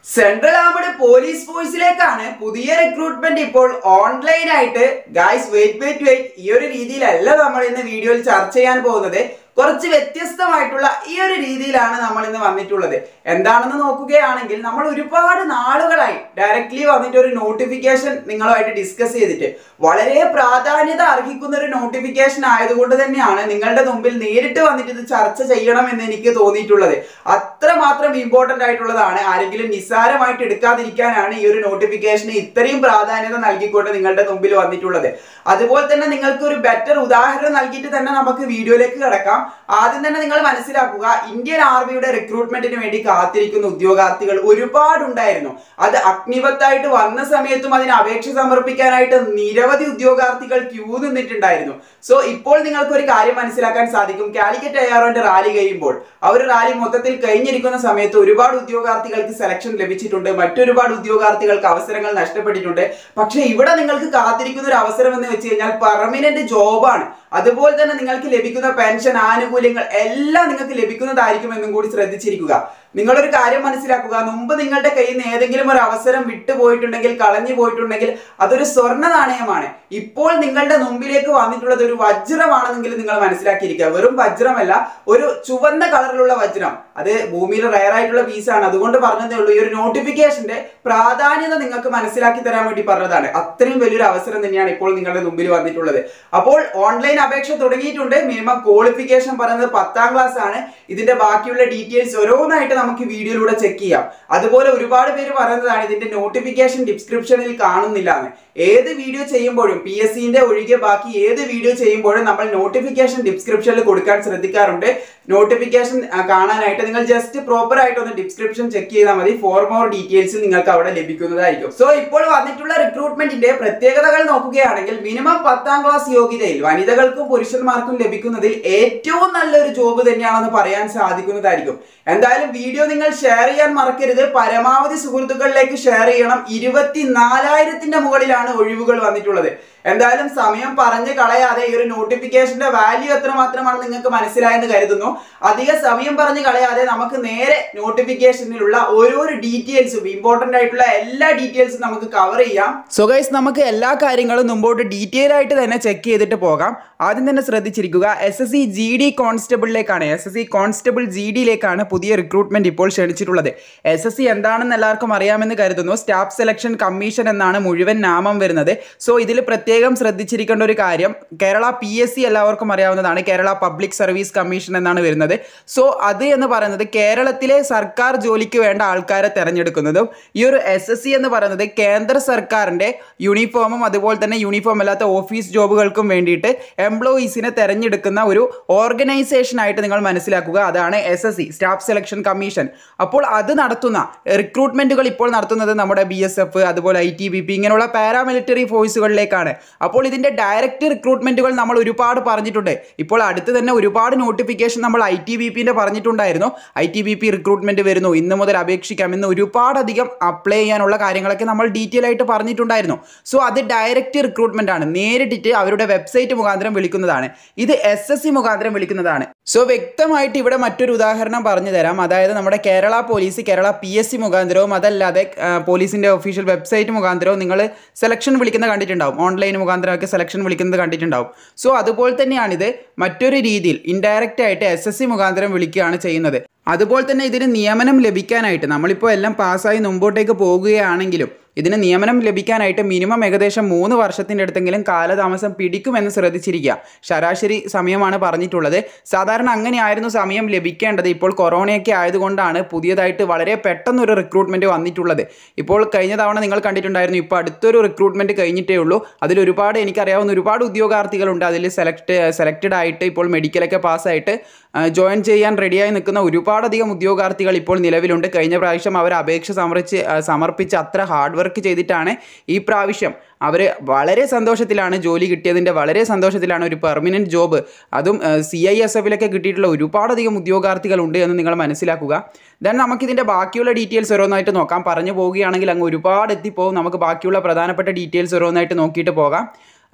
central armed police ഫോഴ്സിലേക്കാണ് പുതിയ recruitment ഇപ്പോൾ online ആയിട്ട് ഗായ്സ് വെയിറ്റ് വെയിറ്റ് വെയിറ്റ് ഈ ഒരു രീതിയിലല്ല നമ്മൾ ഇന്ന് വീഡിയോയിൽ ചർച്ച ചെയ്യാൻ പോകുന്നത് കുറച്ച് വ്യത്യസ്തമായിട്ടുള്ള ഈ ഒരു രീതിയിലാണ് നമ്മൾ ഇന്ന് വന്നിട്ടുള്ളത് എന്താണെന്ന് നോക്കുകയാണെങ്കിൽ നമ്മൾ ഒരുപാട് നാളുകളായി ഡയറക്റ്റ്ലി വന്നിട്ട് ഒരു നോട്ടിഫിക്കേഷൻ നിങ്ങളുമായിട്ട് ഡിസ്കസ് ചെയ്തിട്ട് വളരെ പ്രാധാന്യത അർഹിക്കുന്ന ഒരു നോട്ടിഫിക്കേഷൻ ആയതുകൊണ്ട് തന്നെയാണ് നിങ്ങളുടെ മുമ്പിൽ നേരിട്ട് വന്നിട്ട് ഇത് ചർച്ച ചെയ്യണം എന്ന് എനിക്ക് തോന്നിയിട്ടുള്ളത് അത്രമാത്രം ഇമ്പോർട്ടന്റ് ആയിട്ടുള്ളതാണ് ആരെങ്കിലും നിസ്സാരമായിട്ട് എടുക്കാതിരിക്കാനാണ് ഈ ഒരു നോട്ടിഫിക്കേഷന് ഇത്രയും പ്രാധാന്യത നൽകിക്കൊണ്ട് നിങ്ങളുടെ മുമ്പിൽ വന്നിട്ടുള്ളത് അതുപോലെ തന്നെ നിങ്ങൾക്ക് ഒരു ബെറ്റർ ഉദാഹരണം നൽകിയിട്ട് തന്നെ നമുക്ക് വീഡിയോയിലേക്ക് കിടക്കാം ആദ്യം തന്നെ നിങ്ങൾ മനസ്സിലാക്കുക ഇന്ത്യൻ ആർമിയുടെ റിക്രൂട്ട്മെന്റിന് വേണ്ടി കാത്തിരിക്കുന്ന ഉദ്യോഗാർത്ഥികൾ ഒരുപാടുണ്ടായിരുന്നു അത് അഗ്നിപത്തായിട്ട് വന്ന സമയത്തും അതിന് അപേക്ഷ സമർപ്പിക്കാനായിട്ട് നിരവധി ഉദ്യോഗാർത്ഥികൾ ക്യൂ നിന്നിട്ടുണ്ടായിരുന്നു സോ ഇപ്പോൾ നിങ്ങൾക്ക് ഒരു കാര്യം മനസ്സിലാക്കാൻ സാധിക്കും കാലിക്കറ്റ് എയറോന്റെ റാലി കഴിയുമ്പോൾ ആ ഒരു റാലി മൊത്തത്തിൽ കഴിഞ്ഞിരിക്കുന്ന സമയത്ത് ഒരുപാട് ഉദ്യോഗാർത്ഥികൾക്ക് സെലക്ഷൻ ലഭിച്ചിട്ടുണ്ട് മറ്റൊരുപാട് ഉദ്യോഗാർത്ഥികൾക്ക് അവസരങ്ങൾ നഷ്ടപ്പെട്ടിട്ടുണ്ട് പക്ഷേ ഇവിടെ നിങ്ങൾക്ക് കാത്തിരിക്കുന്ന ഒരു അവസരം എന്ന് വെച്ച് കഴിഞ്ഞാൽ പെർമനന്റ് ജോബാണ് അതുപോലെ തന്നെ നിങ്ങൾക്ക് ലഭിക്കുന്ന പെൻഷൻ ആനുകൂല്യങ്ങൾ എല്ലാം നിങ്ങൾക്ക് ലഭിക്കുന്നതായിരിക്കും എന്നും കൂടി ശ്രദ്ധിച്ചിരിക്കുക നിങ്ങളൊരു കാര്യം മനസ്സിലാക്കുക മുമ്പ് നിങ്ങളുടെ കയ്യിൽ നിന്ന് ഏതെങ്കിലും ഒരു അവസരം വിട്ടുപോയിട്ടുണ്ടെങ്കിൽ കളഞ്ഞു പോയിട്ടുണ്ടെങ്കിൽ അതൊരു സ്വർണ്ണ നാണയമാണ് ഇപ്പോൾ നിങ്ങളുടെ മുമ്പിലേക്ക് വന്നിട്ടുള്ളത് ഒരു വജ്രമാണെന്നെങ്കിൽ നിങ്ങൾ മനസ്സിലാക്കിയിരിക്കുക വെറും വജ്രമല്ല ഒരു ചുവന്ന കളറിലുള്ള വജ്രം അത് ഭൂമിയിൽ റയർ ആയിട്ടുള്ള പീസാണ് അതുകൊണ്ട് പറഞ്ഞതേ ഉള്ളൂ ഈ ഒരു നോട്ടിഫിക്കേഷന്റെ പ്രാധാന്യത നിങ്ങൾക്ക് മനസ്സിലാക്കി തരാൻ വേണ്ടി പറഞ്ഞതാണ് അത്രയും വലിയൊരു അവസരം തന്നെയാണ് ഇപ്പോൾ നിങ്ങളുടെ മുമ്പിൽ വന്നിട്ടുള്ളത് അപ്പോൾ ഓൺലൈൻ അപേക്ഷ തുടങ്ങിയിട്ടുണ്ട് മിനിമം ക്വാളിഫിക്കേഷൻ പറയുന്നത് പത്താം ക്ലാസ് ആണ് ഇതിന്റെ ബാക്കിയുള്ള ഡീറ്റെയിൽസ് ഓരോന്നായിട്ട് നമുക്ക് വീഡിയോയിലൂടെ ചെക്ക് ചെയ്യാം അതുപോലെ ഒരുപാട് പേര് പറയുന്നതാണ് ഇതിന്റെ നോട്ടിഫിക്കേഷൻ ഡിസ്ക്രിപ്ഷനിൽ കാണുന്നില്ല എന്ന് ഏത് വീഡിയോ ചെയ്യുമ്പോഴും പി എസ് സിന്റെ ഒഴികെ ബാക്കി ഏത് വീഡിയോ ചെയ്യുമ്പോഴും നമ്മൾ നോട്ടിഫിക്കേഷൻ ഡിസ്ക്രിപ്ഷനിൽ കൊടുക്കാൻ ശ്രദ്ധിക്കാറുണ്ട് നോട്ടിഫിക്കേഷൻ കാണാനായിട്ട് നിങ്ങൾ ജസ്റ്റ് പ്രോപ്പർ ആയിട്ട് ഒന്ന് ഡിസ്ക്രിപ്ഷൻ ചെക്ക് ചെയ്താൽ മതി ഫോർ മോർ ഡീറ്റെയിൽസ് നിങ്ങൾക്ക് അവിടെ ലഭിക്കുന്നതായിരിക്കും സോ ഇപ്പോൾ വന്നിട്ടുള്ള റിക്രൂട്ട്മെന്റിന്റെ പ്രത്യേകതകൾ നോക്കുകയാണെങ്കിൽ മിനിമം പത്താം ക്ലാസ് യോഗ്യതയിൽ വനിതകൾക്കും പുരുഷന്മാർക്കും ലഭിക്കുന്നതിൽ ഏറ്റവും നല്ലൊരു ജോബ് തന്നെയാണെന്ന് പറയാൻ സാധിക്കുന്നതായിരിക്കും എന്തായാലും വീഡിയോ നിങ്ങൾ ഷെയർ ചെയ്യാൻ മറക്കരുത് പരമാവധി സുഹൃത്തുക്കളിലേക്ക് ഷെയർ ചെയ്യണം ഇരുപത്തിനാലായിരത്തിന്റെ മുകളിലാണ് ഒഴിവുകൾ വന്നിട്ടുള്ളത് എന്തായാലും സമയം പറഞ്ഞു കളയാതെ ഈ ഒരു നോട്ടിഫിക്കേഷന്റെ വാല്യൂ എത്രമാത്രമാണ് നിങ്ങൾക്ക് മനസ്സിലായെന്ന് കരുതുന്നു അധിക സമയം പറഞ്ഞു കളയാതെ നമുക്ക് നേരെ നോട്ടിഫിക്കേഷനിലുള്ള ഓരോരോ ഡീറ്റെയിൽസും ഇമ്പോർട്ടന്റ് ആയിട്ടുള്ള എല്ലാ ഡീറ്റെയിൽസും നമുക്ക് കവർ ചെയ്യാം സോ ഗൈസ് നമുക്ക് എല്ലാ കാര്യങ്ങളും മുമ്പോട്ട് ഡീറ്റെയിൽ ആയിട്ട് തന്നെ ചെക്ക് ചെയ്തിട്ട് പോകാം ആദ്യം തന്നെ ശ്രദ്ധിച്ചിരിക്കുക S S C G D കോൺസ്റ്റബിളിലേക്കാണ് S S C constable G ഡിയിലേക്കാണ് പുതിയ റിക്രൂട്ട്മെന്റ് ഇപ്പോൾ ക്ഷണിച്ചിട്ടുള്ളത് എസ് എസ് സി എന്താണെന്ന് എല്ലാവർക്കും അറിയാമെന്ന് കരുതുന്നു സ്റ്റാഫ് സെലക്ഷൻ കമ്മീഷൻ എന്നാണ് മുഴുവൻ നാമം വരുന്നത് സോ ഇതിൽ പ്രത്യേകം ശ്രദ്ധിച്ചിരിക്കേണ്ട ഒരു കാര്യം കേരള പി എസ് സി എല്ലാവർക്കും അറിയാവുന്നതാണ് കേരള പബ്ലിക് സർവീസ് കമ്മീഷൻ എന്നാണ് വരുന്നത് സോ അത് എന്ന് പറയുന്നത് കേരളത്തിലെ സർക്കാർ ജോലിക്ക് വേണ്ട ആൾക്കാരെ തിരഞ്ഞെടുക്കുന്നതും ഈ ഒരു എസ് എസ് സി എന്ന് പറയുന്നത് കേന്ദ്ര സർക്കാരിൻ്റെ യൂണിഫോമും അതുപോലെ തന്നെ യൂണിഫോം അല്ലാത്ത ഓഫീസ് ജോബുകൾക്കും വേണ്ടിയിട്ട് എംപ്ലോയീസിനെ തിരഞ്ഞെടുക്കുന്ന ഒരു ഓർഗനൈസേഷൻ ആയിട്ട് നിങ്ങൾ മനസ്സിലാക്കുക അതാണ് S S C staff selection commission അപ്പോൾ അത് നടത്തുന്ന റിക്രൂട്ട്മെന്റുകൾ ഇപ്പോൾ നടത്തുന്നത് നമ്മുടെ ബി എസ് എഫ് അതുപോലെ ഐ ടി ബി പി ഇങ്ങനെയുള്ള പാരാമിലിറ്ററി ഫോഴ്സുകളിലേക്കാണ് അപ്പോൾ ഇതിന്റെ ഡയറക്റ്റ് റിക്രൂട്ട്മെന്റുകൾ നമ്മൾ ഒരുപാട് പറഞ്ഞിട്ടുണ്ട് ഇപ്പോൾ അടുത്ത് തന്നെ ഒരുപാട് നോട്ടിഫിക്കേഷൻ നമ്മൾ ഐ ടി ബി പിന്റെ പറഞ്ഞിട്ടുണ്ടായിരുന്നു I T B P recruitment വരുന്നു ഇന്ന് മുതൽ അപേക്ഷിക്കാം എന്ന് ഒരുപാടധികം അപ്ലൈ ചെയ്യാനുള്ള കാര്യങ്ങളൊക്കെ നമ്മൾ ഡീറ്റെയിൽ ആയിട്ട് പറഞ്ഞിട്ടുണ്ടായിരുന്നു സോ അത് ഡയറക്റ്റ് റിക്രൂട്ട്മെന്റ് ആണ് നേരിട്ടിട്ട് അവരുടെ വെബ്സൈറ്റ് മുഖാന്തരം വിളിക്കുന്നതാണ് ഇത് എസ് എസ് സി മുഖാന്തരം വിളിക്കുന്നതാണ് സോ വ്യക്തമായിട്ട് ഇവിടെ മറ്റൊരു ഉദാഹരണം പറഞ്ഞു തരാം അതായത് നമ്മുടെ Kerala police Kerala P S C മുഖാന്തരവും അതല്ലാതെ ആ, പോലീസിന്റെ ഒഫീഷ്യൽ വെബ്സൈറ്റ് മുഖാന്തരവും നിങ്ങൾ സെലക്ഷൻ വിളിക്കുന്ന കണ്ടിട്ടുണ്ടാവും ഓൺലൈൻ മുഖാന്തരമൊക്കെ സെലക്ഷൻ വിളിക്കുന്നത് കണ്ടിട്ടുണ്ടാവും സോ അതുപോലെ തന്നെയാണിത് മറ്റൊരു രീതിയിൽ ഇൻഡയറക്റ്റ് ആയിട്ട് എസ് എസ് സി മുഖാന്തരം വിളിക്കുകയാണ് ചെയ്യുന്നത് അതുപോലെ തന്നെ ഇതിന് നിയമനം ലഭിക്കാനായിട്ട് നമ്മളിപ്പോൾ എല്ലാം പാസ്സായി മുമ്പോട്ടേക്ക് പോകുകയാണെങ്കിലും ഇതിന് നിയമനം ലഭിക്കാനായിട്ട് മിനിമം ഏകദേശം മൂന്ന് വർഷത്തിൻ്റെ അടുത്തെങ്കിലും കാലതാമസം പിടിക്കുമെന്ന് ശ്രദ്ധിച്ചിരിക്കുക ശരാശരി സമയമാണ് പറഞ്ഞിട്ടുള്ളത് സാധാരണ അങ്ങനെയായിരുന്നു സമയം ലഭിക്കേണ്ടത് ഇപ്പോൾ കൊറോണയൊക്കെ ആയതുകൊണ്ടാണ് പുതിയതായിട്ട് വളരെ പെട്ടെന്നൊരു റിക്രൂട്ട്മെൻറ്റ് വന്നിട്ടുള്ളത് ഇപ്പോൾ കഴിഞ്ഞ തവണ നിങ്ങൾ കണ്ടിട്ടുണ്ടായിരുന്നു ഇപ്പോൾ അടുത്തൊരു റിക്രൂട്ട്മെൻറ്റ് കഴിഞ്ഞിട്ടേ ഉള്ളൂ അതിൽ ഒരുപാട് എനിക്കറിയാവുന്ന ഒരുപാട് ഉദ്യോഗാർത്ഥികളുണ്ട് അതിൽ സെലക്ട് സെലക്റ്റഡ് ആയിട്ട് ഇപ്പോൾ മെഡിക്കലൊക്കെ പാസ്സായിട്ട് ജോയിൻ ചെയ്യാൻ റെഡിയായി നിൽക്കുന്ന ഒരുപാടധികം ഉദ്യോഗാർത്ഥികൾ ഇപ്പോൾ നിലവിലുണ്ട് കഴിഞ്ഞ പ്രാവശ്യം അവർ അപേക്ഷ സമർപ്പിച്ച് ആ, സമർപ്പിച്ച് അത്ര ഹാർഡ് വർക്ക് ചെയ്തിട്ടാണ് ഈ പ്രാവശ്യം അവർ വളരെ സന്തോഷത്തിലാണ് ജോലി കിട്ടിയതിൻ്റെ വളരെ സന്തോഷത്തിലാണ് ഒരു പെർമനൻറ്റ് ജോബ് അതും സി ഐ എസ് എഫിലൊക്കെ കിട്ടിയിട്ടുള്ള ഒരുപാടധികം ഉദ്യോഗാർത്ഥികൾ ഉണ്ട് എന്ന് നിങ്ങൾ മനസ്സിലാക്കുക ദെൻ നമുക്കിതിൻ്റെ ബാക്കിയുള്ള ഡീറ്റെയിൽസ് ഓരോന്നായിട്ട് നോക്കാം പറഞ്ഞു പോവുകയാണെങ്കിൽ അങ്ങ് ഒരുപാട് എത്തിപ്പോവും നമുക്ക് ബാക്കിയുള്ള പ്രധാനപ്പെട്ട ഡീറ്റെയിൽസ് ഓരോന്നായിട്ട് നോക്കിയിട്ട് പോകാം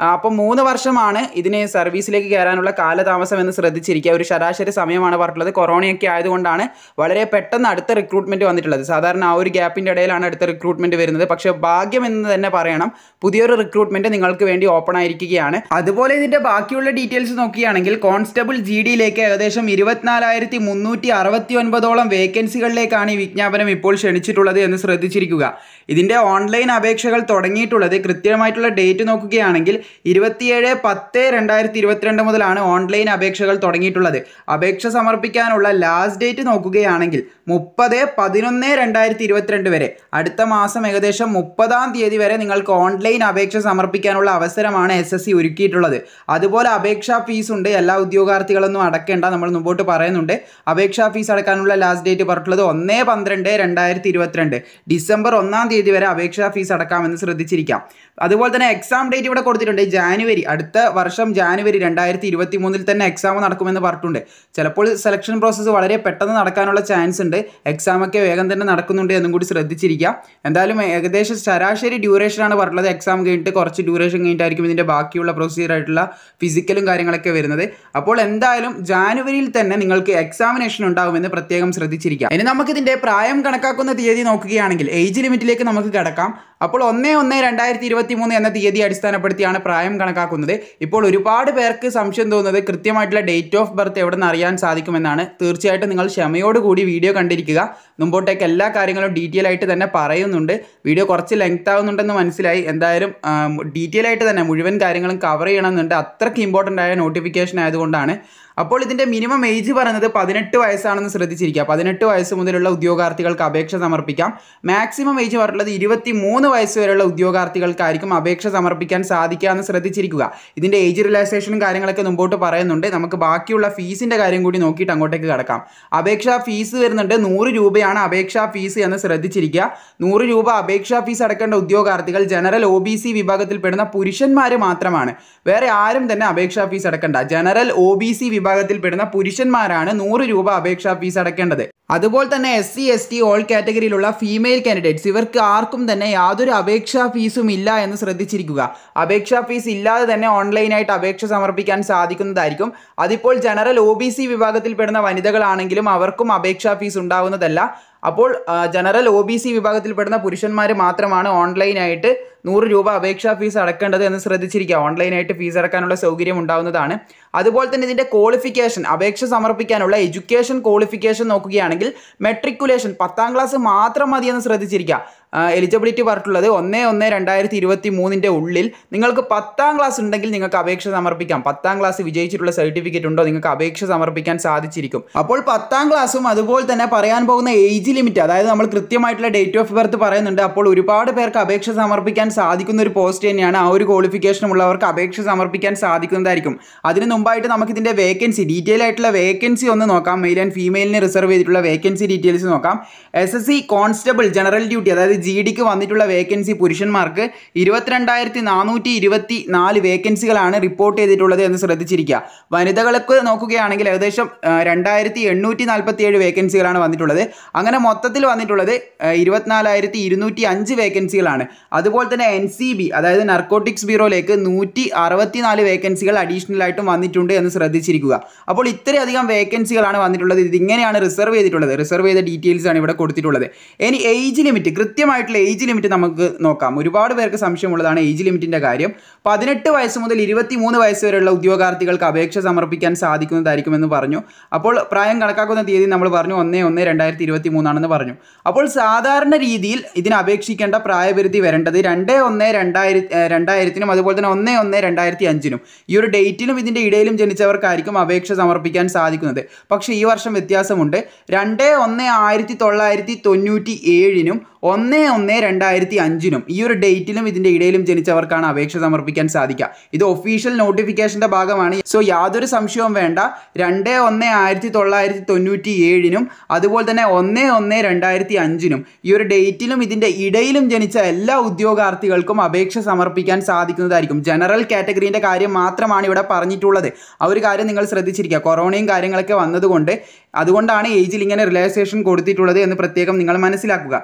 അപ്പം മൂന്ന് വർഷമാണ് ഇതിന് സർവീസിലേക്ക് കയറാനുള്ള കാലതാമസം എന്ന് ശ്രദ്ധിച്ചിരിക്കുക ഒരു ശരാശരി സമയമാണ് പറഞ്ഞിട്ടുള്ളത് കൊറോണയൊക്കെ ആയതുകൊണ്ടാണ് വളരെ പെട്ടെന്ന് അടുത്ത റിക്രൂട്ട്മെന്റ് വന്നിട്ടുള്ളത് സാധാരണ ആ ഒരു ഗ്യാപ്പിന്റെ ഇടയിലാണ് അടുത്ത റിക്രൂട്ട്മെന്റ് വരുന്നത് പക്ഷേ ഭാഗ്യം എന്ന് തന്നെ പറയണം പുതിയൊരു റിക്രൂട്ട്മെന്റ് നിങ്ങൾക്ക് വേണ്ടി ഓപ്പൺ ആയിരിക്കുകയാണ് അതുപോലെ ഇതിന്റെ ബാക്കിയുള്ള ഡീറ്റെയിൽസ് നോക്കുകയാണെങ്കിൽ കോൺസ്റ്റബിൾ ജി ഡിയിലേക്ക് ഏകദേശം ഇരുപത്തിനാലായിരത്തി മുന്നൂറ്റി അറുപത്തി ഒൻപതോളം വേക്കൻസികളിലേക്കാണ് ഈ വിജ്ഞാപനം ഇപ്പോൾ ക്ഷണിച്ചിട്ടുള്ളത് എന്ന് ശ്രദ്ധിച്ചിരിക്കുക ഇതിന്റെ ഓൺലൈൻ അപേക്ഷകൾ തുടങ്ങിയിട്ടുള്ളത് കൃത്യമായിട്ടുള്ള ഡേറ്റ് നോക്കുകയാണെങ്കിൽ ഇരുപത്തിയേഴ് പത്ത് രണ്ടായിരത്തി ഇരുപത്തിരണ്ട് മുതലാണ് ഓൺലൈൻ അപേക്ഷകൾ തുടങ്ങിയിട്ടുള്ളത് അപേക്ഷ സമർപ്പിക്കാനുള്ള ലാസ്റ്റ് ഡേറ്റ് നോക്കുകയാണെങ്കിൽ മുപ്പത് പതിനൊന്ന് രണ്ടായിരത്തി ഇരുപത്തിരണ്ട് വരെ അടുത്ത മാസം ഏകദേശം മുപ്പതാം തീയതി വരെ നിങ്ങൾക്ക് ഓൺലൈൻ അപേക്ഷ സമർപ്പിക്കാനുള്ള അവസരമാണ് എസ് എസ് സി ഒരുക്കിയിട്ടുള്ളത് അതുപോലെ അപേക്ഷാ ഫീസ് ഉണ്ട് എല്ലാ ഉദ്യോഗാർത്ഥികളൊന്നും അടക്കേണ്ട നമ്മൾ മുമ്പോട്ട് പറയുന്നുണ്ട് അപേക്ഷാ ഫീസ് അടക്കാനുള്ള ലാസ്റ്റ് ഡേറ്റ് പറഞ്ഞിട്ടുള്ളത് ഒന്ന് പന്ത്രണ്ട് രണ്ടായിരത്തി ഇരുപത്തിരണ്ട് ഡിസംബർ ഒന്നാം തീയതി വരെ അപേക്ഷാ ഫീസ് അടക്കാമെന്ന് ശ്രദ്ധിച്ചിരിക്കാം അതുപോലെ തന്നെ എക്സാം ഡേറ്റ് ഇവിടെ കൊടുത്തിട്ടുണ്ട് ജാനുവരി അടുത്ത വർഷം ജാനുവരി രണ്ടായിരത്തി ഇരുപത്തി മൂന്നിൽ തന്നെ എക്സാം നടക്കുമെന്ന് പറഞ്ഞിട്ടുണ്ട് ചിലപ്പോൾ സെലക്ഷൻ പ്രോസസ്സ് വളരെ പെട്ടെന്ന് നടക്കാനുള്ള ചാൻസ് ഉണ്ട് എക്സാം ഒക്കെ വേഗം തന്നെ നടക്കുന്നുണ്ട് എന്നും കൂടി ശ്രദ്ധിച്ചിരിക്കാം എന്തായാലും ഏകദേശം ശരാശരി ഡ്യൂറേഷനാണ് പറഞ്ഞിട്ടുള്ളത് എക്സാം കഴിഞ്ഞിട്ട് കുറച്ച് ഡ്യൂറേഷൻ കഴിഞ്ഞിട്ടായിരിക്കും ഇതിൻ്റെ ബാക്കിയുള്ള പ്രൊസീജിയർ ആയിട്ടുള്ള ഫിസിക്കലും കാര്യങ്ങളൊക്കെ വരുന്നത് അപ്പോൾ എന്തായാലും ജാനുവരിയിൽ തന്നെ നിങ്ങൾക്ക് എക്സാമിനേഷൻ ഉണ്ടാകുമെന്ന് പ്രത്യേകം ശ്രദ്ധിച്ചിരിക്കാം ഇനി നമുക്കിതിൻ്റെ പ്രായം കണക്കാക്കുന്ന തീയതി നോക്കുകയാണെങ്കിൽ ഏജ് ലിമിറ്റിലേക്ക് നമുക്ക് കിടക്കാം അപ്പോൾ ഒന്ന് ഒന്ന് രണ്ടായിരത്തി ഇരുപത്തി മൂന്ന് എന്ന തീയതി അടിസ്ഥാനപ്പെടുത്തിയാണ് പ്രായം കണക്കാക്കുന്നത് ഇപ്പോൾ ഒരുപാട് പേർക്ക് സംശയം തോന്നുന്നത് കൃത്യമായിട്ടുള്ള ഡേറ്റ് ഓഫ് ബർത്ത് എവിടെ നിന്ന് അറിയാൻ സാധിക്കുമെന്നാണ് തീർച്ചയായിട്ടും നിങ്ങൾ ക്ഷമയോടുകൂടി വീഡിയോ കണ്ടിരിക്കുക മുമ്പോട്ടേക്ക് എല്ലാ കാര്യങ്ങളും ഡീറ്റെയിൽ ആയിട്ട് തന്നെ പറയുന്നുണ്ട് വീഡിയോ കുറച്ച് ലെങ്ത് ആവുന്നുണ്ടെന്ന് മനസ്സിലായി എന്തായാലും ഡീറ്റെയിൽ ആയിട്ട് തന്നെ മുഴുവൻ കാര്യങ്ങളും കവർ ചെയ്യണമെന്നുണ്ട് അത്രയ്ക്ക് ഇമ്പോർട്ടൻ്റ് ആയ നോട്ടിഫിക്കേഷൻ ആയതുകൊണ്ടാണ് അപ്പോൾ ഇതിൻ്റെ മിനിമം ഏജ് പറയുന്നത് പതിനെട്ട് വയസ്സാണെന്ന് ശ്രദ്ധിച്ചിരിക്കുക പതിനെട്ട് വയസ്സ് മുതലുള്ള ഉദ്യോഗാർത്ഥികൾക്ക് അപേക്ഷ സമർപ്പിക്കാം മാക്സിമം ഏജ് പറഞ്ഞിട്ടുള്ളത് ഇരുപത്തി മൂന്ന് വയസ്സ് വരെയുള്ള ഉദ്യോഗാർത്ഥികൾക്കായിരിക്കും അപേക്ഷ സമർപ്പിക്കാൻ സാധിക്കുക എന്ന് ശ്രദ്ധിച്ചിരിക്കുക ഇതിൻ്റെ ഏജ് റിലാക്സേഷനും കാര്യങ്ങളൊക്കെ മുമ്പോട്ട് പറയുന്നുണ്ട് നമുക്ക് ബാക്കിയുള്ള ഫീസിൻ്റെ കാര്യം കൂടി നോക്കിയിട്ട് അങ്ങോട്ടേക്ക് കിടക്കാം അപേക്ഷാ ഫീസ് വരുന്നുണ്ട് നൂറ് രൂപയാണ് അപേക്ഷാ ഫീസ് എന്ന് ശ്രദ്ധിച്ചിരിക്കുക നൂറ് രൂപ അപേക്ഷാ ഫീസ് അടക്കേണ്ട ഉദ്യോഗാർത്ഥികൾ ജനറൽ ഒ ബി സി വിഭാഗത്തിൽപ്പെടുന്ന പുരുഷന്മാർ മാത്രമാണ് വേറെ ആരും തന്നെ അപേക്ഷാ ഫീസ് അടക്കണ്ട ജനറൽ ഒ ബി സി വിഭാഗത്തിൽപ്പെടുന്ന പുരുഷന്മാരാണ് നൂറ് രൂപ അപേക്ഷാ ഫീസ് അടക്കേണ്ടത് അതുപോലെ തന്നെ S C S T all കാറ്റഗറിയിലുള്ള ഫീമെയിൽ കാൻഡിഡേറ്റ്സ് ഇവർക്ക് ആർക്കും തന്നെ യാതൊരു അപേക്ഷാ ഫീസും ഇല്ല എന്ന് ശ്രദ്ധിച്ചിരിക്കുക അപേക്ഷാ ഫീസ് ഇല്ലാതെ തന്നെ ഓൺലൈനായിട്ട് അപേക്ഷ സമർപ്പിക്കാൻ സാധിക്കുന്നതായിരിക്കും അതിപ്പോൾ ജനറൽ ഒ ബി സി വിഭാഗത്തിൽപ്പെടുന്ന വനിതകളാണെങ്കിലും അവർക്കും അപേക്ഷാ ഫീസ് ഉണ്ടാവുന്നതല്ല അപ്പോൾ ജനറൽ ഒ ബി സി വിഭാഗത്തിൽപ്പെടുന്ന പുരുഷന്മാർ മാത്രമാണ് ഓൺലൈനായിട്ട് നൂറ് രൂപ അപേക്ഷാ ഫീസ് അടക്കേണ്ടത് എന്ന് ശ്രദ്ധിച്ചിരിക്കുക ഓൺലൈനായിട്ട് ഫീസ് അടക്കാനുള്ള സൗകര്യം ഉണ്ടാവുന്നതാണ് അതുപോലെ തന്നെ ഇതിൻ്റെ ക്വാളിഫിക്കേഷൻ അപേക്ഷ സമർപ്പിക്കാനുള്ള എഡ്യൂക്കേഷൻ ക്വാളിഫിക്കേഷൻ നോക്കുകയാണെങ്കിൽ മെട്രിക്കുലേഷൻ പത്താം ക്ലാസ് മാത്രം മതി എന്ന് ശ്രദ്ധിച്ചിരിക്കുക എലിജിബിലിറ്റി പറഞ്ഞിട്ടുള്ളത് ഒന്ന് ഒന്ന് രണ്ടായിരത്തി ഇരുപത്തി മൂന്നിൻ്റെ ഉള്ളിൽ നിങ്ങൾക്ക് പത്താം ക്ലാസ് ഉണ്ടെങ്കിൽ നിങ്ങൾക്ക് അപേക്ഷ സമർപ്പിക്കാം പത്താം ക്ലാസ് വിജയിച്ചിട്ടുള്ള സർട്ടിഫിക്കറ്റ് ഉണ്ടോ നിങ്ങൾക്ക് അപേക്ഷ സമർപ്പിക്കാൻ സാധിച്ചിരിക്കും അപ്പോൾ പത്താം ക്ലാസ്സും അതുപോലെ തന്നെ പറയാൻ പോകുന്ന ഏജ് ലിമിറ്റ് അതായത് നമ്മൾ കൃത്യമായിട്ടുള്ള ഡേറ്റ് ഓഫ് ബർത്ത് പറയുന്നുണ്ട് അപ്പോൾ ഒരുപാട് പേർക്ക് അപേക്ഷ സമർപ്പിക്കാൻ സാധിക്കുന്ന ഒരു പോസ്റ്റ് തന്നെയാണ് ആ ഒരു ക്വാളിഫിക്കേഷൻ ഉള്ളവർക്ക് അപേക്ഷ സമർപ്പിക്കാൻ സാധിക്കുന്നതായിരിക്കും അതിന് മുമ്പായിട്ട് നമുക്ക് ഇതിൻ്റെ വേക്കൻസി ഡീറ്റെയിൽ ആയിട്ടുള്ള വേക്കൻസി ഒന്ന് നോക്കാം മെയിൽ ആൻഡ് ഫീമെയിലിന് റിസർവ് ചെയ്തിട്ടുള്ള വേക്കൻസി ഡീറ്റെയിൽസ് നോക്കാം S S C constable general duty അതായത് ജി ഡിക്ക് വന്നിട്ടുള്ള വേക്കൻസി പുരുഷന്മാർക്ക് ഇരുപത്തിരണ്ടായിരത്തി നാനൂറ്റി ഇരുപത്തി നാല് വേക്കൻസികളാണ് റിപ്പോർട്ട് ചെയ്തിട്ടുള്ളത് എന്ന് ശ്രദ്ധിച്ചിരിക്കുക വനിതകൾക്ക് നോക്കുകയാണെങ്കിൽ ഏകദേശം രണ്ടായിരത്തി എണ്ണൂറ്റി നാൽപ്പത്തി ഏഴ് വേക്കൻസികളാണ് വന്നിട്ടുള്ളത് അങ്ങനെ മൊത്തത്തിൽ വന്നിട്ടുള്ളത് ഇരുപത്തിനാലായിരത്തി ഇരുന്നൂറ്റി അഞ്ച് വേക്കൻസികളാണ് അതുപോലെ തന്നെ എൻ സി ബി അതായത് നർക്കോട്ടിക്സ് ബ്യൂറോയിലേക്ക് നൂറ്റി അറുപത്തിനാല് വേക്കൻസികൾ അഡീഷണൽ ആയിട്ടും വന്നിട്ടുണ്ട് എന്ന് ശ്രദ്ധിച്ചിരിക്കുക അപ്പോൾ ഇത്രയധികം വേക്കൻസികളാണ് വന്നിട്ടുള്ളത് ഇതിങ്ങനെയാണ് റിസർവ് ചെയ്തിട്ടുള്ളത് റിസർവ് ചെയ്ത ഡീറ്റെയിൽസ് ആണ് ഇവിടെ കൊടുത്തിട്ടുള്ളത് ഇനി ഏജ് ലിമിറ്റ് കൃത്യമായിട്ടുള്ള ഏജ് ലിമിറ്റ് നമുക്ക് നോക്കാം ഒരുപാട് പേർക്ക് സംശയമുള്ളതാണ് ഏജ് ലിമിറ്റിൻ്റെ കാര്യം പതിനെട്ട് വയസ്സ് മുതൽ ഇരുപത്തി മൂന്ന് വയസ്സ് വരെയുള്ള ഉദ്യോഗാർത്ഥികൾക്ക് അപേക്ഷ സമർപ്പിക്കാൻ സാധിക്കുന്നതായിരിക്കുമെന്ന് പറഞ്ഞു അപ്പോൾ പ്രായം കണക്കാക്കുന്ന തീയതി നമ്മൾ പറഞ്ഞു ഒന്ന് ഒന്ന് രണ്ടായിരത്തി ഇരുപത്തി മൂന്നാണെന്ന് പറഞ്ഞു അപ്പോൾ സാധാരണ രീതിയിൽ ഇതിന് അപേക്ഷിക്കേണ്ട പ്രായപരിധി വരേണ്ടത് രണ്ട് ഒന്ന് രണ്ടായിരത്തി രണ്ടായിരത്തിനും അതുപോലെ തന്നെ ഒന്ന് ഒന്ന് രണ്ടായിരത്തി അഞ്ചിനും ഈ ഒരു ഡേറ്റിലും ഇതിൻ്റെ ഇടയിലും ജനിച്ചവർക്കായിരിക്കും അപേക്ഷ സമർപ്പിക്കാൻ സാധിക്കുന്നത് പക്ഷേ ഈ വർഷം വ്യത്യാസമുണ്ട് രണ്ട് ഒന്ന് ആയിരത്തി തൊള്ളായിരത്തി തൊണ്ണൂറ്റി ഏഴിനും ഒന്ന് ഒന്ന് രണ്ടായിരത്തി അഞ്ചിനും ഈ ഒരു ഡേറ്റിലും ഇതിൻ്റെ ഇടയിലും ജനിച്ചവർക്കാണ് അപേക്ഷ സമർപ്പിക്കാൻ സാധിക്കുക ഇത് ഒഫീഷ്യൽ നോട്ടിഫിക്കേഷൻ്റെ ഭാഗമാണ് സോ യാതൊരു സംശയവും വേണ്ട രണ്ട് ഒന്ന് ആയിരത്തി തൊള്ളായിരത്തി തൊണ്ണൂറ്റി ഏഴിനും അതുപോലെ തന്നെ ഒന്ന് ഒന്ന് രണ്ടായിരത്തി അഞ്ചിനും ഈ ഒരു ഡേറ്റിലും ഇതിൻ്റെ ഇടയിലും ജനിച്ച എല്ലാ ഉദ്യോഗാർത്ഥികൾക്കും അപേക്ഷ സമർപ്പിക്കാൻ സാധിക്കുന്നതായിരിക്കും ജനറൽ കാറ്റഗറീൻ്റെ കാര്യം മാത്രമാണ് ഇവിടെ പറഞ്ഞിട്ടുള്ളത് ആ ഒരു കാര്യം നിങ്ങൾ ശ്രദ്ധിച്ചിരിക്കുക കൊറോണയും കാര്യങ്ങളൊക്കെ വന്നതുകൊണ്ട് അതുകൊണ്ടാണ് ഏജിൽ ഇങ്ങനെ റിലാക്സേഷൻ കൊടുത്തിട്ടുള്ളത് എന്ന് പ്രത്യേകം നിങ്ങൾ മനസ്സിലാക്കുക ഇനി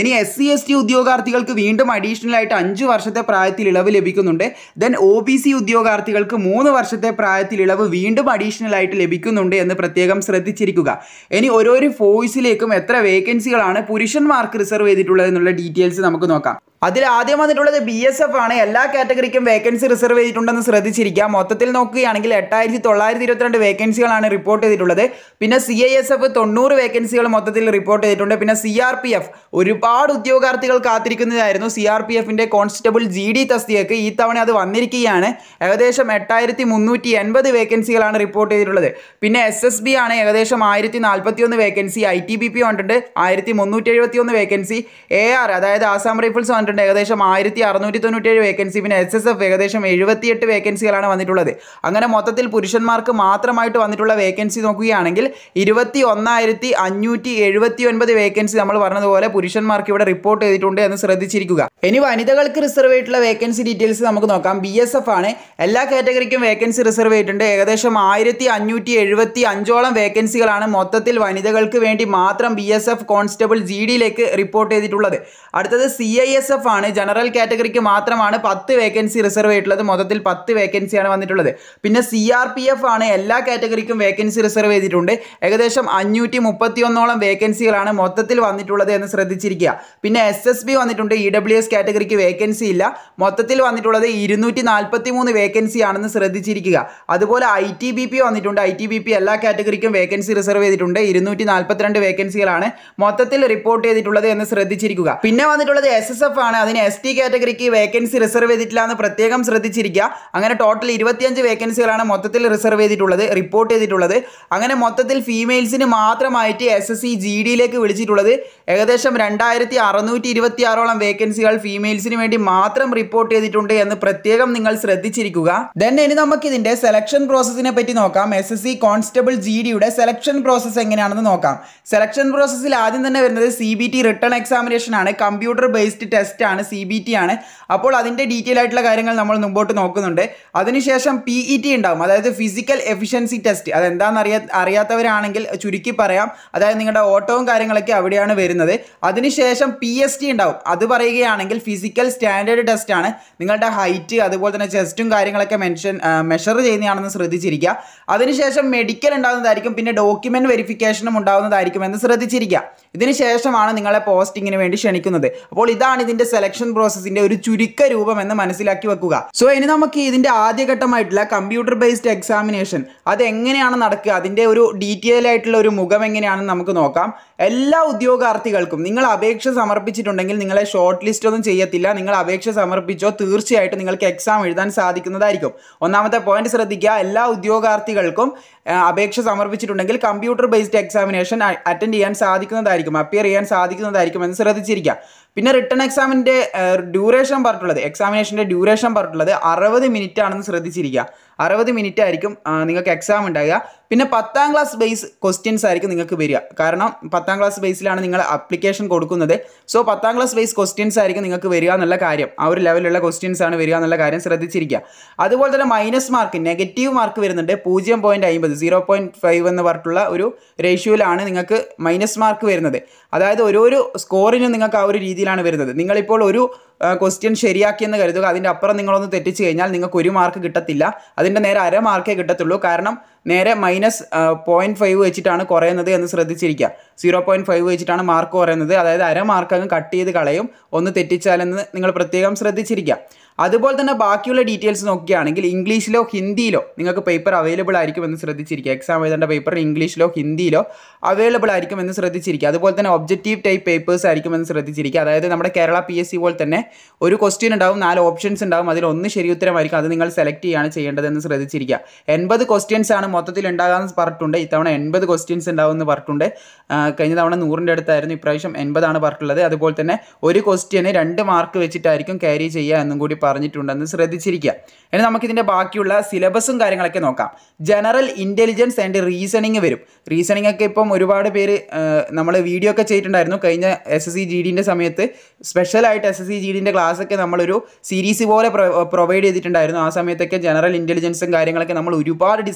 ഇനി എസ് സി എസ് ടി ഉദ്യോഗാർത്ഥികൾക്ക് വീണ്ടും അഡീഷണൽ ആയിട്ട് അഞ്ച് വർഷത്തെ പ്രായത്തിൽ ഇളവ് ലഭിക്കുന്നുണ്ട് ദെൻ ഒ ബി സി ഉദ്യോഗാർത്ഥികൾക്ക് മൂന്ന് വർഷത്തെ പ്രായത്തിൽ ഇളവ് വീണ്ടും അഡീഷണൽ ആയിട്ട് ലഭിക്കുന്നുണ്ട് എന്ന് പ്രത്യേകം ശ്രദ്ധിച്ചിരിക്കുക ഇനി ഓരോരോ ഫോഴ്സിലേക്കും എത്ര വേക്കൻസികളാണ് പുരുഷന്മാർക്ക് റിസർവ് ചെയ്തിട്ടുള്ളത് എന്നുള്ള ഡീറ്റെയിൽസ് നമുക്ക് നോക്കാം അതിൽ ആദ്യം വന്നിട്ടുള്ളത് ബി എസ് എഫ് ആണ് എല്ലാ കാറ്റഗറിക്കും വേക്കൻസി റിസർവ് ചെയ്തിട്ടുണ്ടെന്ന് ശ്രദ്ധിച്ചിരിക്കുക മൊത്തത്തിൽ നോക്കുകയാണെങ്കിൽ എട്ടായിരത്തി തൊള്ളായിരത്തി ഇരുപത്തിരണ്ട് വേക്കൻസികളാണ് റിപ്പോർട്ട് ചെയ്തിട്ടുള്ളത് പിന്നെ സി ഐ എസ് എഫ് തൊണ്ണൂറ് വേക്കൻസികൾ മൊത്തത്തിൽ റിപ്പോർട്ട് ചെയ്തിട്ടുണ്ട് പിന്നെ സി ആർ പി എഫ് ഒരുപാട് ഉദ്യോഗാർത്ഥികൾ കാത്തിരിക്കുന്നതായിരുന്നു സി ആർ പി എഫിൻ്റെ കോൺസ്റ്റബിൾ ജി ഡി തസ്തികക്ക് ഈ തവണ അത് വന്നിരിക്കുകയാണ് ഏകദേശം എട്ടായിരത്തി മുന്നൂറ്റി എൺപത് വേക്കൻസികളാണ് റിപ്പോർട്ട് ചെയ്തിട്ടുള്ളത് പിന്നെ എസ് എസ് ബി ആണ് ഏകദേശം ആയിരത്തി നാൽപ്പത്തി ഒന്ന് vacancy I T B P വന്നിട്ടുണ്ട് ആയിരത്തി മുന്നൂറ്റി എഴുപത്തി ഒന്ന് വേക്കൻസി എ ആർ അതായത് ആസാം റൈഫിൾസ് വന്നിട്ടുണ്ട് ഏകദേശം ആയിരത്തി അറുന്നൂറ്റി തൊണ്ണൂറ്റേഴ് വേക്കൻസി പിന്നെ എസ് എസ് എഫ് ഏകദേശം എഴുപത്തിയെട്ട് വേക്കൻസികളാണ് വന്നിട്ടുള്ളത് അങ്ങനെ മൊത്തത്തിൽ പുരുഷന്മാർക്ക് മാത്രമായിട്ട് വന്നിട്ടുള്ള വേക്കൻസി നോക്കുകയാണെങ്കിൽ ഇരുപത്തി ഒന്നായിരത്തി അഞ്ഞൂറ്റി എഴുപത്തി ഒൻപത് വേക്കൻസി നമ്മൾ പറഞ്ഞതുപോലെ പുരുഷന്മാർക്ക് ഇവിടെ റിപ്പോർട്ട് ചെയ്തിട്ടുണ്ട് എന്ന് ശ്രദ്ധിച്ചിരിക്കുക ഇനി വനിതകൾക്ക് റിസർവ് ചെയ്തിട്ടുള്ള വേക്കൻസി ഡീറ്റെയിൽസ് നമുക്ക് നോക്കാം ബി എസ് എഫ് ആണ് എല്ലാ കാറ്റഗറിക്കും വേക്കൻസി റിസർവ് ചെയ്തിട്ടുണ്ട് ഏകദേശം ആയിരത്തി അഞ്ഞൂറ്റി എഴുപത്തി അഞ്ചോളം വേക്കൻസികളാണ് മൊത്തത്തിൽ വനിതകൾക്ക് വേണ്ടി മാത്രം B S F constable G ഡിയിലേക്ക് റിപ്പോർട്ട് ചെയ്തിട്ടുള്ളത് അടുത്തത് സി ഐ എസ് എഫ് ആണ് ജനറൽ കാറ്റഗറിക്ക് മാത്രമാണ് പത്ത് വേക്കൻസി റിസർവ് ചെയ്തിട്ടുള്ളത് മൊത്തത്തിൽ പത്ത് വേക്കൻസിയാണ് വന്നിട്ടുള്ളത് പിന്നെ സി ആർ പി എഫ് ആണ് എല്ലാ കാറ്റഗറിക്കും വേക്കൻസി റിസർവ് ചെയ്തിട്ടുണ്ട് ഏകദേശം അഞ്ഞൂറ്റി മുപ്പത്തി ഒന്നോളം വേക്കൻസികളാണ് മൊത്തത്തിൽ വന്നിട്ടുള്ളത് എന്ന് ശ്രദ്ധിച്ചിരിക്കുക പിന്നെ എസ് എസ് ബി വന്നിട്ടുണ്ട് ഇ ഡബ്ല്യു എസ് കാറ്റഗറിക്ക് വേക്കൻസി ഇല്ല മൊത്തത്തിൽ വന്നിട്ടുള്ളത് ഇരുന്നൂറ്റി നാൽപ്പത്തി മൂന്ന് വേക്കൻസി ആണെന്ന് ശ്രദ്ധിച്ചിരിക്കുക അതുപോലെ ഐ ടി ബി പി വന്നിട്ടുണ്ട് ഐ ടി ബി പി എല്ലാ കാറ്റഗറിക്കും വേക്കൻസി റിസർവ് ചെയ്തിട്ടുണ്ട് ഇരുന്നൂറ്റി നാൽപ്പത്തിരണ്ട് വേക്കൻസികളാണ് മൊത്തത്തിൽ റിപ്പോർട്ട് ചെയ്തിട്ടുള്ളത് എന്ന് ശ്രദ്ധിച്ചിരിക്കുക പിന്നെ വന്നിട്ടുള്ളത് എസ് എസ് എഫ് ആണ് അതിന് എസ് ടി കാറ്റഗറിക്ക് വേക്കൻസി റിസർവ് ചെയ്തിട്ടില്ല എന്ന് പ്രത്യേകം ശ്രദ്ധിച്ചിരിക്കുക അങ്ങനെ ടോട്ടൽ ഇരുപത്തിയഞ്ച് വേക്കൻസികളാണ് മൊത്തത്തിൽ റിസർവ് ചെയ്തിട്ടുള്ളത് റിപ്പോർട്ട് ചെയ്തിട്ടുള്ളത് അങ്ങനെ മൊത്തത്തിൽ ഫീമെയിൽസിന് മാത്രമായിട്ട് എസ് എസ് സി ജി ഡിയിലേക്ക് വിളിച്ചിട്ടുള്ളത് ഏകദേശം രണ്ടായിരത്തി അറുന്നൂറ്റി ഇരുപത്തി ആറോളം വേക്കൻസികൾ ഫീമെയിൽസിന് വേണ്ടി മാത്രം റിപ്പോർട്ട് ചെയ്തിട്ടുണ്ട് എന്ന് പ്രത്യേകം നിങ്ങൾ ശ്രദ്ധിച്ചിരിക്കുക ദെൻ ഇനി നമുക്ക് ഇതിന്റെ സെലക്ഷൻ പ്രോസസ്സിനെ പറ്റി നോക്കാം S S C constable G ഡിയുടെ സെലക്ഷൻ പ്രോസസ്സ് എങ്ങനെയാണെന്ന് നോക്കാം സെലക്ഷൻ പ്രോസസ്സിൽ ആദ്യം തന്നെ വരുന്നത് C B T written examination ആണ് കമ്പ്യൂട്ടർ ബേസ്ഡ് ടെസ്റ്റ് ആണ് സി ബി ടി ആണ് അപ്പോൾ അതിൻ്റെ ഡീറ്റെയിൽ ആയിട്ടുള്ള കാര്യങ്ങൾ നമ്മൾ മുമ്പോട്ട് നോക്കുന്നുണ്ട് അതിനുശേഷം പി ഇ ടി ഉണ്ടാവും അതായത് ഫിസിക്കൽ എഫിഷ്യൻസി ടെസ്റ്റ് അതെന്താണെന്ന് അറിയാ അറിയാത്തവരാണെങ്കിൽ ചുരുക്കി പറയാം അതായത് നിങ്ങളുടെ ഓട്ടവും കാര്യങ്ങളൊക്കെ അവിടെയാണ് വരുന്നത് അതിനുശേഷം പി എസ് ടി ഉണ്ടാവും അത് പറയുകയാണെങ്കിൽ ഫിസിക്കൽ സ്റ്റാൻഡേർഡ് ടെസ്റ്റ് ആണ് നിങ്ങളുടെ ഹൈറ്റ് അതുപോലെ തന്നെ ചെസ്റ്റും കാര്യങ്ങളൊക്കെ മെൻഷൻ മെഷർ ചെയ്യുന്നതാണെന്ന് ശ്രദ്ധിച്ചിരിക്കുക അതിനുശേഷം മെഡിക്കൽ ഉണ്ടാകുന്നതായിരിക്കും പിന്നെ ഡോക്യുമെന്റ് വെരിഫിക്കേഷനും ഉണ്ടാകുന്നതായിരിക്കും എന്ന് ശ്രദ്ധിച്ചിരിക്കുക ഇതിന് ശേഷമാണ് നിങ്ങളെ പോസ്റ്റിങ്ങിന് വേണ്ടി ക്ഷണിക്കുന്നത് അപ്പോൾ ഇതാണ് ഇതിന്റെ സെലക്ഷൻ പ്രോസസ്സിന്റെ ഒരു ചുരുക്ക രൂപം എന്ന് മനസ്സിലാക്കി വെക്കുക സോ ഇനി നമുക്ക് ഇതിന്റെ ആദ്യഘട്ടമായിട്ടുള്ള കമ്പ്യൂട്ടർ ബേസ്ഡ് എക്സാമിനേഷൻ അത് എങ്ങനെയാണ് നടക്കുക അതിന്റെ ഒരു ഡീറ്റെയിൽ ആയിട്ടുള്ള ഒരു മുഖം എങ്ങനെയാണെന്ന് നമുക്ക് നോക്കാം എല്ലാ ഉദ്യോഗാർത്ഥികൾക്കും നിങ്ങൾ അപേക്ഷ സമർപ്പിച്ചിട്ടുണ്ടെങ്കിൽ നിങ്ങളെ ഷോർട്ട് ലിസ്റ്റ് ഒന്നും ചെയ്യത്തില്ല നിങ്ങൾ അപേക്ഷ സമർപ്പിച്ചോ തീർച്ചയായിട്ടും നിങ്ങൾക്ക് എക്സാം എഴുതാൻ സാധിക്കുന്നതായിരിക്കും ഒന്നാമത്തെ പോയിന്റ് ശ്രദ്ധിക്കുക എല്ലാ ഉദ്യോഗാർത്ഥികൾക്കും ആ, അപേക്ഷ സമർപ്പിച്ചിട്ടുണ്ടെങ്കിൽ കമ്പ്യൂട്ടർ ബേസ്ഡ് എക്സാമിനേഷൻ അറ്റൻഡ് ചെയ്യാൻ സാധിക്കുന്നതായിരിക്കും അപ്പിയർ ചെയ്യാൻ സാധിക്കുന്നതായിരിക്കും എന്ന് ശ്രദ്ധിച്ചിരിക്കുക പിന്നെ റിട്ടേൺ എക്സാമിൻ്റെ ഡ്യൂറേഷൻ പറഞ്ഞിട്ടുള്ളത് എക്സാമിനേഷൻ്റെ ഡ്യൂറേഷൻ പറഞ്ഞിട്ടുള്ളത് അറുപത് മിനിറ്റ് ആണെന്ന് ശ്രദ്ധിച്ചിരിക്കുക അറുപത് മിനിറ്റ് ആയിരിക്കും ആ, നിങ്ങൾക്ക് എക്സാം ഉണ്ടാകുക പിന്നെ പത്താം ക്ലാസ് ബേസ് ക്വസ്റ്റ്യൻസ് ആയിരിക്കും നിങ്ങൾക്ക് വരിക കാരണം പത്താം ക്ലാസ് ബേസിലാണ് നിങ്ങൾ അപ്ലിക്കേഷൻ കൊടുക്കുന്നത് സോ പത്താം ക്ലാസ് ബേസ് ക്വസ്റ്റ്യൻസ് ആയിരിക്കും നിങ്ങൾക്ക് വരിക എന്നുള്ള കാര്യം ആ ഒരു ലെവലിലുള്ള ക്വസ്റ്റ്യൻസ് ആണ് വരിക എന്നുള്ള കാര്യം ശ്രദ്ധിച്ചിരിക്കുക അതുപോലെ തന്നെ മൈനസ് മാർക്ക് നെഗറ്റീവ് മാർക്ക് വരുന്നുണ്ട് പൂജ്യം പോയിൻറ്റ് അമ്പത് സീറോ പോയിൻറ്റ് ഫൈവ് എന്ന് പറഞ്ഞിട്ടുള്ള ഒരു റേഷ്യോയിലാണ് നിങ്ങൾക്ക് മൈനസ് മാർക്ക് വരുന്നത് അതായത് ഓരോരോ സ്കോറിനും നിങ്ങൾക്ക് ആ ഒരു രീതിയിലാണ് വരുന്നത് നിങ്ങളിപ്പോൾ ഒരു ക്വസ്റ്റ്യൻ ശരിയാക്കിയെന്ന് കരുതുക അതിൻ്റെ അപ്പുറം നിങ്ങളൊന്ന് തെറ്റിച്ച് കഴിഞ്ഞാൽ നിങ്ങൾക്ക് ഒരു മാർക്ക് കിട്ടത്തില്ല അതിൻ്റെ നേരെ അര മാർക്കേ കിട്ടത്തുള്ളൂ കാരണം നേരെ മൈനസ് പോയിൻറ്റ് ഫൈവ് വെച്ചിട്ടാണ് കുറയുന്നത് എന്ന് ശ്രദ്ധിച്ചിരിക്കുക സീറോ പോയിൻറ്റ് ഫൈവ് വെച്ചിട്ടാണ് മാർക്ക് കുറയുന്നത് അതായത് അര മാർക്ക് അങ്ങ് കട്ട് ചെയ്ത് കളയും ഒന്ന് തെറ്റിച്ചാലെന്ന് നിങ്ങൾ പ്രത്യേകം ശ്രദ്ധിച്ചിരിക്കുക അതുപോലെ തന്നെ ബാക്കിയുള്ള ഡീറ്റെയിൽസ് നോക്കുകയാണെങ്കിൽ ഇംഗ്ലീഷിലോ ഹിന്ദിയിലോ നിങ്ങൾക്ക് പേപ്പർ അവൈലബിൾ ആയിരിക്കും എന്ന് ശ്രദ്ധിച്ചിരിക്കുക എക്സാം എഴുതേണ്ട പേപ്പർ ഇംഗ്ലീഷിലോ ഹിന്ദിയിലോ അവൈലബിൾ ആയിരിക്കും എന്ന് ശ്രദ്ധിച്ചിരിക്കുക അതുപോലെ തന്നെ ഒബ്ജക്റ്റീവ് ടൈപ്പ് പേപ്പേഴ്സ് ആയിരിക്കും എന്ന് ശ്രദ്ധിച്ചിരിക്കുക അതായത് നമ്മുടെ കേരള പി എസ് സി പോലെ തന്നെ ഒരു ക്വസ്റ്റ്യൻ ഉണ്ടാവും നാല് ഓപ്ഷൻസ് ഉണ്ടാവും അതിൽ ഒന്ന് ശരി ഉത്തരമായിരിക്കും അത് നിങ്ങൾ സെലക്ട് ചെയ്യുകയാണ് ചെയ്യേണ്ടത് എന്ന് ശ്രദ്ധിച്ചിരിക്കുക എൺപത് ക്വസ്റ്റ്യൻസ് ആണ് മൊത്തത്തിൽ ഉണ്ടാകാമെന്ന് പറഞ്ഞിട്ടുണ്ട് ഇത്തവണ എൺപത് ക്വസ്റ്റ്യൻസ് ഉണ്ടാവുമെന്ന് പറഞ്ഞിട്ടുണ്ട് ആ, കഴിഞ്ഞ തവണ നൂറിൻ്റെ അടുത്തായിരുന്നു ഇപ്രാവശ്യം എൺപതാണ് പറഞ്ഞിട്ടുള്ളത് അതുപോലെ തന്നെ ഒരു ക്വസ്റ്റ്യന് രണ്ട് മാർക്ക് വെച്ചിട്ടായിരിക്കും ക്യാരി ചെയ്യുക എന്നും കൂടി പറഞ്ഞിട്ടുണ്ടെന്ന് ശ്രദ്ധിച്ചിരിക്കുക ഇനി നമുക്കിതിൻ്റെ ബാക്കിയുള്ള സിലബസും കാര്യങ്ങളൊക്കെ നോക്കാം ജനറൽ ഇൻ്റലിജൻസ് ആൻഡ് റീസണിങ് വരും റീസണിങ് ഒക്കെ ഇപ്പം ഒരുപാട് പേര് നമ്മൾ വീഡിയോ ഒക്കെ ചെയ്തിട്ടുണ്ടായിരുന്നു കഴിഞ്ഞ എസ് എസ് സി ജി ഡിൻ്റെ സമയത്ത് സ്പെഷ്യലായിട്ട് എസ് എസ് സി ജി ഡിൻ്റെ ക്ലാസ്സൊക്കെ നമ്മളൊരു സീരീസ് പോലെ പ്രൊവൈഡ് ചെയ്തിട്ടുണ്ടായിരുന്നു ആ സമയത്തൊക്കെ ജനറൽ ഇൻ്റലിജൻസും കാര്യങ്ങളൊക്കെ നമ്മൾ ഒരുപാട് ഡിസ്കസ് ചെയ്തിട്ടുണ്ട്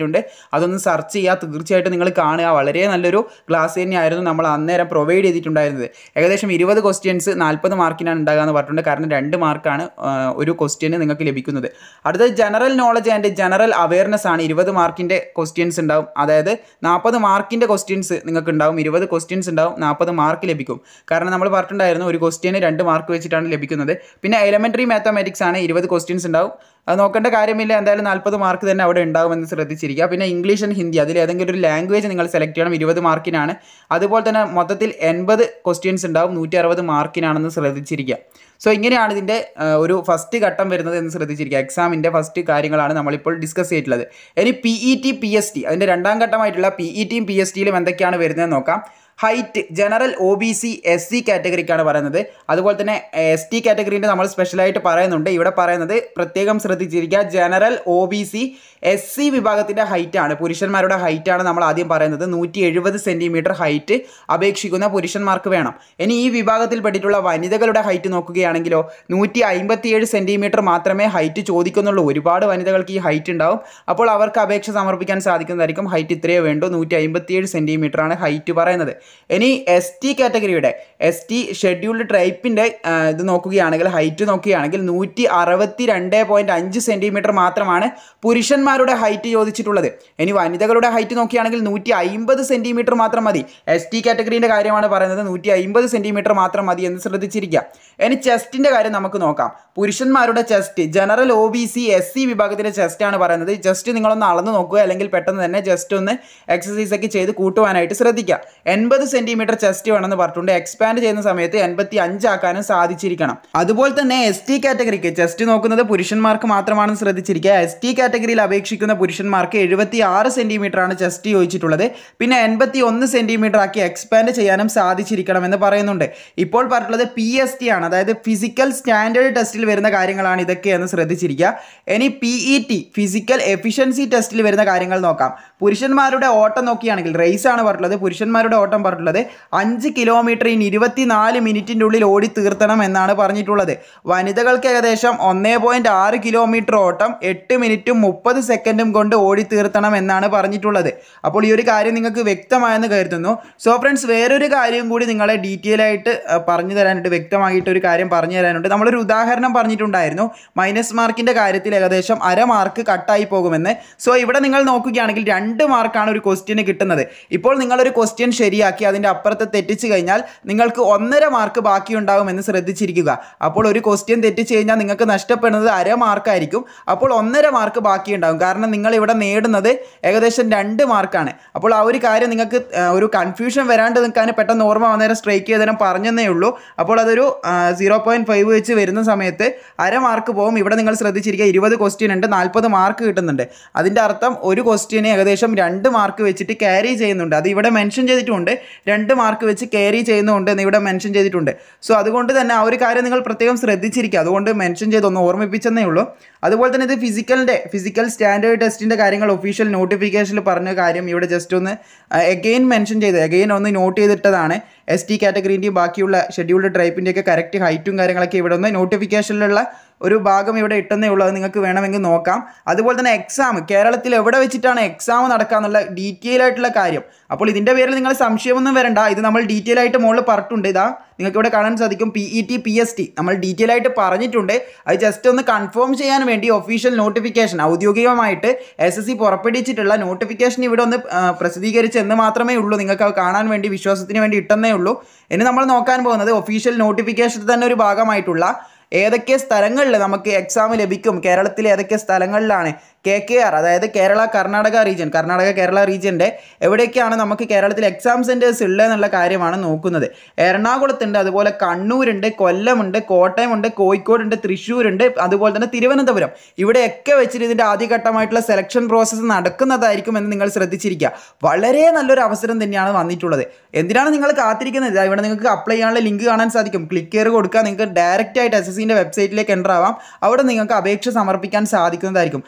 ചെയ്തിട്ടുണ്ട് അതൊന്ന് സെർച്ച് ചെയ്യുക തീർച്ചയായിട്ടും നിങ്ങൾ കാണുക വളരെ നല്ലൊരു ക്ലാസ് തന്നെയായിരുന്നു നമ്മൾ അന്നേരം പ്രൊവൈഡ് ചെയ്തിട്ടുണ്ടായിരുന്നത് ഏകദേശം ഇരുപത് ക്വസ്റ്റ്യൻസ് നാൽപ്പത് മാർക്കിനാണ് ഉണ്ടാകുക എന്ന് പറഞ്ഞിട്ടുണ്ട് കാരണം രണ്ട് മാർക്കാണ് ഒരു ക്വസ്റ്റ്യന് നിങ്ങൾക്ക് ലഭിക്കുന്നത് അടുത്തത് general knowledge and general awareness ആണ് ഇരുപത് മാർക്കിൻ്റെ ക്വസ്റ്റ്യൻസ് ഉണ്ടാവും അതായത് നാൽപ്പത് മാർക്കിൻ്റെ ക്വസ്റ്റ്യൻസ് നിങ്ങൾക്ക് ഉണ്ടാവും ഇരുപത് ക്വസ്റ്റ്യൻസ് ഉണ്ടാവും നാൽപ്പത് മാർക്ക് ലഭിക്കും കാരണം നമ്മൾ പറഞ്ഞിട്ടുണ്ടായിരുന്നു ഒരു ക്വസ്റ്റ്യന് രണ്ട് മാർക്ക് വെച്ചിട്ടാണ് ലഭിക്കുന്നത് പിന്നെ എലമെൻ്ററി മാത്തമാറ്റിക്സ് ആണ് ഇരുപത് ക്വസ്റ്റ്യൻസ് ഉണ്ടാവും അത് നോക്കേണ്ട കാര്യമില്ല എന്തായാലും നാൽപ്പത് മാർക്ക് തന്നെ അവിടെ ഉണ്ടാകുമെന്ന് ശ്രദ്ധിച്ചിരിക്കുക പിന്നെ ഇംഗ്ലീഷ് ആൻഡ് ഹിന്ദി അതിൽ ഏതെങ്കിലും ഒരു ലാംഗ്വേജ് നിങ്ങൾ സെലക്ട് ചെയ്യണം ഇരുപത് മാർക്കിനാണ് അതുപോലെ തന്നെ മൊത്തത്തിൽ എൺപത് ക്വസ്റ്റ്യൻസ് ഉണ്ടാവും നൂറ്റി അറുപത് മാർക്കിനാണെന്ന് ശ്രദ്ധിച്ചിരിക്കുക സോ ഇങ്ങനെയാണ് ഇതിൻ്റെ ഒരു ഫസ്റ്റ് ഘട്ടം വരുന്നത് എന്ന് ശ്രദ്ധിച്ചിരിക്കുക എക്സാമിൻ്റെ ഫസ്റ്റ് കാര്യങ്ങളാണ് നമ്മളിപ്പോൾ ഡിസ്കസ് ചെയ്തിട്ടുള്ളത് ഇനി P E T P S T അതിൻ്റെ രണ്ടാം ഘട്ടമായിട്ടുള്ള പി ഇ ടിയും പി എസ് ടിയിലും എന്തൊക്കെയാണ് വരുന്നതെന്ന് നോക്കാം height general O B C S C കാറ്റഗറിക്കാണ് പറയുന്നത് അതുപോലെ തന്നെ എസ് ടി കാറ്റഗറീൻ്റെ നമ്മൾ സ്പെഷ്യലായിട്ട് പറയുന്നുണ്ട് ഇവിടെ പറയുന്നത് പ്രത്യേകം ശ്രദ്ധിച്ചിരിക്കുക general O B C S C വിഭാഗത്തിൻ്റെ ഹൈറ്റാണ് പുരുഷന്മാരുടെ ഹൈറ്റാണ് നമ്മൾ ആദ്യം പറയുന്നത് നൂറ്റി എഴുപത് സെൻറ്റിമീറ്റർ ഹൈറ്റ് അപേക്ഷിക്കുന്ന പുരുഷന്മാർക്ക് വേണം ഇനി ഈ വിഭാഗത്തിൽ പെട്ടിട്ടുള്ള വനിതകളുടെ ഹൈറ്റ് നോക്കുകയാണെങ്കിലോ നൂറ്റി അമ്പത്തിയേഴ് സെൻറ്റിമീറ്റർ മാത്രമേ ഹൈറ്റ് ചോദിക്കുന്നുള്ളൂ ഒരുപാട് വനിതകൾക്ക് ഈ ഹൈറ്റ് ഉണ്ടാവും അപ്പോൾ അവർക്ക് അപേക്ഷ സമർപ്പിക്കാൻ സാധിക്കുന്നതായിരിക്കും ഹൈറ്റ് ഇത്രയേ വേണ്ടൂ നൂറ്റി അമ്പത്തിയേഴ് സെൻറ്റിമീറ്റർ ആണ് ഹൈറ്റ് പറയുന്നത് ഇനി എസ് ടി കാറ്റഗറിയുടെ എസ് ടി ഷെഡ്യൂൾഡ് ട്രൈപ്പിൻ്റെ ഇത് നോക്കുകയാണെങ്കിൽ ഹൈറ്റ് നോക്കുകയാണെങ്കിൽ നൂറ്റി അറുപത്തി രണ്ട് പോയിൻറ്റ് അഞ്ച് സെൻറ്റിമീറ്റർ മാത്രമാണ് പുരുഷന്മാരുടെ ഹൈറ്റ് ചോദിച്ചിട്ടുള്ളത് ഇനി വനിതകളുടെ ഹൈറ്റ് നോക്കുകയാണെങ്കിൽ നൂറ്റി അമ്പത് സെൻറ്റിമീറ്റർ മാത്രം മതി എസ് ടി കാറ്റഗറീൻ്റെ കാര്യമാണ് പറയുന്നത് നൂറ്റി അമ്പത് സെൻറ്റിമീറ്റർ മാത്രം മതി എന്ന് ശ്രദ്ധിച്ചിരിക്കുക ഇനി ചെസ്റ്റിൻ്റെ കാര്യം നമുക്ക് നോക്കാം പുരുഷന്മാരുടെ chest general O B C S C വിഭാഗത്തിൻ്റെ ചെസ്റ്റാണ് പറയുന്നത് ജസ്റ്റ് നിങ്ങളൊന്ന് അളന്ന് നോക്കുക അല്ലെങ്കിൽ പെട്ടെന്ന് തന്നെ ജസ്റ്റ് ഒന്ന് എക്സസൈസ് ഒക്കെ ചെയ്ത് കൂട്ടുവാനായിട്ട് ശ്രദ്ധിക്കുക എൺപത് സെൻറ്റിമീറ്റർ ചെസ്റ്റ് വേണമെന്ന് പറഞ്ഞിട്ടുണ്ട് എക്സ്പാൻഡ് ചെയ്യുന്ന സമയത്ത് എൺപത്തി അഞ്ചാക്കാനും സാധിച്ചിരിക്കണം അതുപോലെ തന്നെ എസ് ടി കാറ്റഗറിക്ക് ചെസ്റ്റ് നോക്കുന്നത് പുരുഷന്മാർക്ക് മാത്രമാണെന്ന് ശ്രദ്ധിച്ചിരിക്കുക എസ് ടി കാറ്റഗറിയിൽ അപേക്ഷിക്കുന്ന പുരുഷന്മാർക്ക് എഴുപത്തി ആറ് സെൻറ്റിമീറ്റർ ആണ് ചെസ്റ്റ് ചോദിച്ചിട്ടുള്ളത് പിന്നെ എൺപത്തി ഒന്ന് സെൻറ്റിമീറ്റർ ആക്കി എക്സ്പാൻഡ് ചെയ്യാനും സാധിച്ചിരിക്കണം എന്ന് പറയുന്നുണ്ട് ഇപ്പോൾ പറഞ്ഞിട്ടുള്ളത് പി എസ് ടി ആണ് അതായത് ഫിസിക്കൽ സ്റ്റാൻഡേർഡ് ടെസ്റ്റിൽ വരുന്ന കാര്യങ്ങളാണ് ഇതൊക്കെയെന്ന് ശ്രദ്ധിച്ചിരിക്കുക ഇനി P E T physical efficiency ടെസ്റ്റിൽ വരുന്ന കാര്യങ്ങൾ നോക്കാം പുരുഷന്മാരുടെ ഓട്ടം നോക്കുകയാണെങ്കിൽ റേസ് ആണ് പറഞ്ഞിട്ടുള്ളത് പുരുഷന്മാരുടെ ഓട്ടം പറഞ്ഞിട്ടുള്ളത് അഞ്ച് കിലോമീറ്റർ ഇൻ ഇരുപത്തിനാല് മിനിറ്റിൻ്റെ ഉള്ളിൽ ഓടി തീർത്തണം എന്നാണ് പറഞ്ഞിട്ടുള്ളത് വനിതകൾക്ക് ഏകദേശം ഒന്നേ പോയിൻറ്റ് ആറ് കിലോമീറ്റർ ഓട്ടം എട്ട് മിനിറ്റും മുപ്പത് സെക്കൻഡും കൊണ്ട് ഓടി തീർത്തണം എന്നാണ് പറഞ്ഞിട്ടുള്ളത് അപ്പോൾ ഈ ഒരു കാര്യം നിങ്ങൾക്ക് വ്യക്തമായെന്ന് കരുതുന്നു സോ ഫ്രണ്ട്സ് വേറൊരു കാര്യം കൂടി നിങ്ങളെ ഡീറ്റെയിൽ ആയിട്ട് പറഞ്ഞു തരാനായിട്ട് വ്യക്തമായിട്ട് ഒരു കാര്യം പറഞ്ഞു തരാനുണ്ട് നമ്മളൊരു ഉദാഹരണം പറഞ്ഞിട്ടുണ്ടായിരുന്നു മൈനസ് മാർക്കിൻ്റെ കാര്യത്തിൽ ഏകദേശം അര മാർക്ക് കട്ടായി പോകുമെന്ന് സോ ഇവിടെ നിങ്ങൾ നോക്കുകയാണെങ്കിൽ രണ്ട് മാർക്കാണ് ഒരു ക്വസ്റ്റ്യന് കിട്ടുന്നത് ഇപ്പോൾ നിങ്ങളൊരു ക്വസ്റ്റ്യൻ ശരിയാക്കി അതിൻ്റെ അപ്പുറത്ത് തെറ്റിച്ച് കഴിഞ്ഞാൽ നിങ്ങൾക്ക് ഒന്നര മാർക്ക് ബാക്കിയുണ്ടാകുമെന്ന് ശ്രദ്ധിച്ചിരിക്കുക അപ്പോൾ ഒരു ക്വസ്റ്റ്യൻ തെറ്റിച്ച് കഴിഞ്ഞാൽ നിങ്ങൾക്ക് നഷ്ടപ്പെടുന്നത് അര മാർക്കായിരിക്കും അപ്പോൾ ഒന്നര മാർക്ക് ബാക്കിയുണ്ടാകും കാരണം നിങ്ങൾ ഇവിടെ നേടുന്നത് ഏകദേശം രണ്ട് മാർക്കാണ് അപ്പോൾ ആ ഒരു കാര്യം നിങ്ങൾക്ക് ഒരു കൺഫ്യൂഷൻ വരാണ്ട് നിൽക്കാൻ പെട്ടെന്ന് ഓർമ്മ വന്നേരം സ്ട്രൈക്ക് ചെയ്തേരം പറഞ്ഞതേ ഉള്ളൂ അപ്പോൾ അതൊരു സീറോ പോയിൻറ്റ് ഫൈവ് വെച്ച് വരുന്ന സമയത്ത് അര മാർക്ക് പോകും ഇവിടെ നിങ്ങൾ ശ്രദ്ധിച്ചിരിക്കുക ഇരുപത് ക്വസ്റ്റ്യൻ ഉണ്ട് നാൽപ്പത് മാർക്ക് കിട്ടുന്നുണ്ട് അതിൻ്റെ അർത്ഥം ഒരു ക്വസ്റ്റ്യന് ഏകദേശം രണ്ട് മാർക്ക് വെച്ചിട്ട് ക്യാരി ചെയ്യുന്നുണ്ട് അത് ഇവിടെ മെൻഷൻ ചെയ്തിട്ടുണ്ട് രണ്ട് മാർക്ക് വെച്ച് ക്യാരി ചെയ്യുന്നുണ്ട് എന്ന് ഇവിടെ മെൻഷൻ ചെയ്തിട്ടുണ്ട് സോ അതുകൊണ്ട് തന്നെ ആ ഒരു കാര്യം നിങ്ങൾ പ്രത്യേകം ശ്രദ്ധിച്ചിരിക്കുക അതുകൊണ്ട് മെൻഷൻ ചെയ്ത് ഒന്ന് ഓർമ്മിപ്പിച്ചെന്നേ ഉള്ളൂ അതുപോലെ തന്നെ ഇത് ഫിസിക്കലിൻ്റെ ഫിസിക്കൽ സ്റ്റാൻഡേർഡ് ടെസ്റ്റിൻ്റെ കാര്യങ്ങൾ ഒഫീഷ്യൽ നോട്ടിഫിക്കേഷനിൽ പറഞ്ഞ കാര്യം ഇവിടെ ജസ്റ്റ് ഒന്ന് എഗെയിൻ മെൻഷൻ ചെയ്ത് എഗെയിൻ ഒന്ന് നോട്ട് ചെയ്തിട്ടതാണ് എസ് ടി കാറ്റഗറീൻ്റെയും ബാക്കിയുള്ള ഷെഡ്യൂൾഡ് ട്രൈപ്പിൻ്റെയൊക്കെ കറക്റ്റ് ഹൈറ്റും കാര്യങ്ങളൊക്കെ ഇവിടെ ഒന്ന് നോട്ടിഫിക്കേഷനിലുള്ള ഒരു ഭാഗം ഇവിടെ ഇട്ടെന്നേ ഉള്ളൂ അത് നിങ്ങൾക്ക് വേണമെങ്കിൽ നോക്കാം അതുപോലെ തന്നെ എക്സാം കേരളത്തിൽ എവിടെ വെച്ചിട്ടാണ് എക്സാം നടക്കുക എന്നുള്ള ഡീറ്റെയിൽ ആയിട്ടുള്ള കാര്യം അപ്പോൾ ഇതിൻ്റെ പേരിൽ നിങ്ങൾ സംശയമൊന്നും വരണ്ട ഇത് നമ്മൾ ഡീറ്റെയിൽ ആയിട്ട് മുകളിൽ പറഞ്ഞിട്ടുണ്ട് ഇതാ നിങ്ങൾക്ക് ഇവിടെ കാണാൻ സാധിക്കും P E T P S T നമ്മൾ ഡീറ്റെയിൽ ആയിട്ട് പറഞ്ഞിട്ടുണ്ട് അത് ജസ്റ്റ് ഒന്ന് കൺഫേം ചെയ്യാൻ വേണ്ടി ഒഫീഷ്യൽ നോട്ടിഫിക്കേഷൻ ഔദ്യോഗികമായിട്ട് എസ് എസ് സി പുറപ്പെടുവിച്ചിട്ടുള്ള നോട്ടിഫിക്കേഷൻ ഇവിടെ ഒന്ന് പ്രസിദ്ധീകരിച്ച് എന്ന് മാത്രമേ ഉള്ളൂ നിങ്ങൾക്ക് അത് കാണാൻ വേണ്ടി വിശ്വാസത്തിന് വേണ്ടി ഇട്ടെന്നേ ഉള്ളൂ ഇനി നമ്മൾ നോക്കാൻ പോകുന്നത് ഒഫീഷ്യൽ നോട്ടിഫിക്കേഷൻ തന്നെ ഒരു ഭാഗമായിട്ടുള്ള ഏതൊക്കെ സ്ഥലങ്ങളിൽ നമുക്ക് എക്സാം ലഭിക്കും കേരളത്തിലെ ഏതൊക്കെ സ്ഥലങ്ങളിലാണ് കെ കെ ആർ അതായത് കേരള കർണാടക റീജിയൻ കർണാടക കേരള റീജിയൻ്റെ എവിടെയൊക്കെയാണ് നമുക്ക് കേരളത്തിൽ എക്സാം സെൻറ്റേഴ്സ് ഉള്ളത് എന്നുള്ള കാര്യമാണ് നോക്കുന്നത് എറണാകുളത്തുണ്ട് അതുപോലെ കണ്ണൂരുണ്ട് കൊല്ലമുണ്ട് കോട്ടയമുണ്ട് കോഴിക്കോടുണ്ട് തൃശ്ശൂരുണ്ട് അതുപോലെ തന്നെ തിരുവനന്തപുരം ഇവിടെയൊക്കെ വെച്ചിട്ട് ഇതിൻ്റെ ആദ്യഘട്ടമായിട്ടുള്ള സെലക്ഷൻ പ്രോസസ്സ് നടക്കുന്നതായിരിക്കും എന്ന് നിങ്ങൾ ശ്രദ്ധിച്ചിരിക്കുക വളരെ നല്ലൊരു അവസരം തന്നെയാണ് വന്നിട്ടുള്ളത് എന്തിനാണ് നിങ്ങൾ കാത്തിരിക്കുന്നത് ഇതാ ഇവിടെ നിങ്ങൾക്ക് അപ്ലൈ ചെയ്യാനുള്ള ലിങ്ക് കാണാൻ സാധിക്കും ക്ലിക്ക് കയറി കൊടുക്കുക നിങ്ങൾക്ക് ഡയറക്റ്റ് ആയിട്ട് എസ് എസ് സിൻ്റെ വെബ്സൈറ്റിലേക്ക് എൻ്റർ ആവാം അവിടെ നിങ്ങൾക്ക് അപേക്ഷ സമർപ്പിക്കാൻ സാധിക്കുന്നതായിരിക്കും ആദ്യം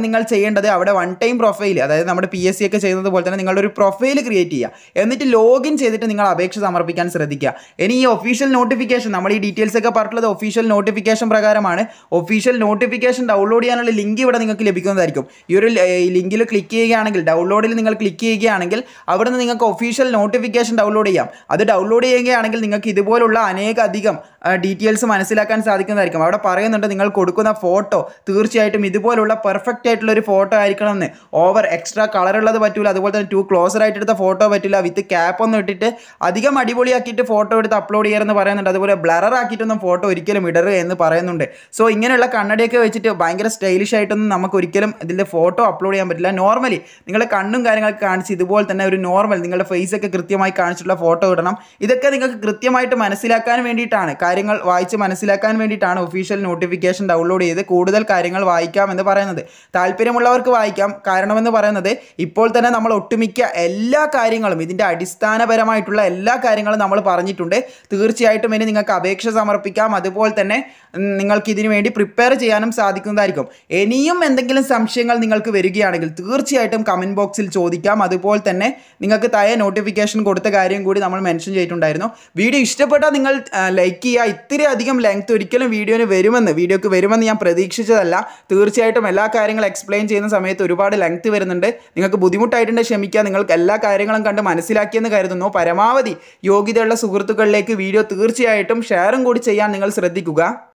നിങ്ങൾ ചെയ്യേണ്ടത് അവിടെ വൺ ടൈം പ്രൊഫൈൽ അതായത് നമ്മുടെ പി എസ് സി ഒക്കെ ചെയ്യുന്നത് പോലെ തന്നെ നിങ്ങളുടെ ഒരു പ്രൊഫൈൽ ക്രിയേറ്റ് ചെയ്യുക എന്നിട്ട് ലോഗിൻ ചെയ്തിട്ട് നിങ്ങൾ അപേക്ഷ സമർപ്പിക്കാൻ ശ്രദ്ധിക്കുക ഇനി ഈ ഒഫീഷ്യൽ നോട്ടിഫിക്കേഷൻ നമ്മൾ ഈ ഡീറ്റെയിൽസ് ഒക്കെ പറഞ്ഞിട്ടുള്ളത് ഒഫീഷ്യൽ നോട്ടിഫിക്കേഷൻ പ്രകാരമാണ് ഒഫീഷ്യൽ നോട്ടിഫിക്കേഷൻ ഡൗൺലോഡ് ചെയ്യാനുള്ള ലിങ്ക് ഇവിടെ നിങ്ങൾക്ക് ലഭിക്കുന്നതായിരിക്കും ഈ ഒരു ലിങ്കിൽ ക്ലിക്ക് ചെയ്യുകയാണെങ്കിൽ ഡൗൺലോഡിൽ നിങ്ങൾ ക്ലിക്ക് ചെയ്യുകയാണെങ്കിൽ അവിടെ നിന്ന് നിങ്ങൾക്ക് ഒഫീഷ്യൽ നോട്ടിഫിക്കേഷൻ ഡൗൺലോഡ് ചെയ്യാം അത് ഡൗൺലോഡ് ചെയ്യുകയാണെങ്കിൽ നിങ്ങൾക്ക് ഇതുപോലുള്ള അനേകധികം ഡീറ്റെയിൽസ് മനസ്സിലാക്കാൻ സാധിക്കുന്നതായിരിക്കും അവിടെ പറയുന്നുണ്ട് നിങ്ങൾ കൊടുക്കുന്ന ഫോട്ടോ തീർച്ചയായിട്ടും ഇതുപോലുള്ള പെർഫെക്റ്റ് ആയിട്ടുള്ള ഒരു ഫോട്ടോ ആയിരിക്കണം എന്ന് ഓവർ എക്സ്ട്രാ കളർ ഉള്ളത് പറ്റൂല അതുപോലെ തന്നെ ടു ക്ലോസർ ആയിട്ട് എടുത്ത ഫോട്ടോ പറ്റില്ല വിത്ത് ക്യാപ്പ് ഒന്നും ഇട്ടിട്ട് അധികം അടിപൊളിയാക്കിയിട്ട് ഫോട്ടോ എടുത്ത് അപ്ലോഡ് ചെയ്യണമെന്ന് പറയുന്നുണ്ട് അതുപോലെ ബ്ലറർ ആക്കിയിട്ടൊന്നും ഫോട്ടോ ഒരിക്കലും ഇടരുത് എന്ന് പറയുന്നുണ്ട് സോ ഇങ്ങനെയുള്ള കണ്ണടയൊക്കെ വെച്ചിട്ട് ഭയങ്കര സ്റ്റൈലിഷ് ആയിട്ടൊന്നും നമുക്ക് ഒരിക്കലും ഇതിൻ്റെ ഫോട്ടോ അപ്ലോഡ് ചെയ്യാൻ പറ്റില്ല നോർമലി നിങ്ങളുടെ കണ്ണും കാര്യങ്ങളൊക്കെ കാണിച്ച് ഇതുപോലെ തന്നെ ഒരു നോർമൽ നിങ്ങളുടെ ഫേസ് ഒക്കെ കൃത്യമായി കാണിച്ചിട്ടുള്ള ഫോട്ടോ ഇടണം ഇതൊക്കെ നിങ്ങൾക്ക് കൃത്യമായിട്ട് മനസ്സിലാക്കാൻ വേണ്ടിയിട്ടാണ് കാര്യങ്ങൾ വായിച്ച് മനസ്സിലാക്കാൻ വേണ്ടിയിട്ടാണ് ഒഫീഷ്യൽ നോട്ടിഫിക്കേഷൻ ഡൗൺലോഡ് ചെയ്ത് കൂടുതൽ കാര്യങ്ങൾ വായിക്കാം എന്ന് പറയുന്നത് താല്പര്യമുള്ളവർക്ക് വായിക്കാം കാരണമെന്ന് പറയുന്നത് ഇപ്പോൾ തന്നെ നമ്മൾ ഒട്ടുമിക്ക എല്ലാ കാര്യങ്ങളും ഇതിൻ്റെ അടിസ്ഥാനപരമായിട്ടുള്ള എല്ലാ കാര്യങ്ങളും നമ്മൾ പറഞ്ഞിട്ടുണ്ട് തീർച്ചയായിട്ടും ഇനി നിങ്ങൾക്ക് അപേക്ഷ സമർപ്പിക്കാം അതുപോലെ തന്നെ ഉം, നിങ്ങൾക്ക് ഇതിനു വേണ്ടി പ്രിപ്പയർ ചെയ്യാനും സാധിക്കുന്നതായിരിക്കും ഇനിയും എന്തെങ്കിലും സംശയങ്ങൾ നിങ്ങൾക്ക് വരികയാണെങ്കിൽ തീർച്ചയായിട്ടും കമൻറ്റ് ബോക്സിൽ ചോദിക്കാം അതുപോലെ തന്നെ നിങ്ങൾക്ക് താഴെ നോട്ടിഫിക്കേഷൻ കൊടുത്ത കാര്യം കൂടി നമ്മൾ മെൻഷൻ ചെയ്തിട്ടുണ്ടായിരുന്നു വീഡിയോ ഇഷ്ടപ്പെട്ടാൽ നിങ്ങൾ ലൈക്ക് ചെയ്യുക ഇത്തിരി അധികം ലെങ്ത് ഒരിക്കലും വീഡിയോന് വരുമെന്ന് വീഡിയോക്ക് വരുമെന്ന് ഞാൻ പ്രതീക്ഷിച്ചതല്ല തീർച്ചയായിട്ടും എല്ലാ കാര്യങ്ങളും എക്സ്പ്ലെയിൻ ചെയ്യുന്ന സമയത്ത് ഒരുപാട് ലെങ്ത് വരുന്നുണ്ട് നിങ്ങൾക്ക് ബുദ്ധിമുട്ടായിട്ടുണ്ട് ക്ഷമിക്കുക നിങ്ങൾക്ക് എല്ലാ കാര്യങ്ങളും കണ്ട് മനസ്സിലാക്കിയെന്ന് കരുതുന്നു പരമാവധി യോഗ്യതയുള്ള സുഹൃത്തുക്കളിലേക്ക് വീഡിയോ തീർച്ചയായിട്ടും ഷെയറും കൂടി ചെയ്യാൻ നിങ്ങൾ ശ്രദ്ധിക്കുക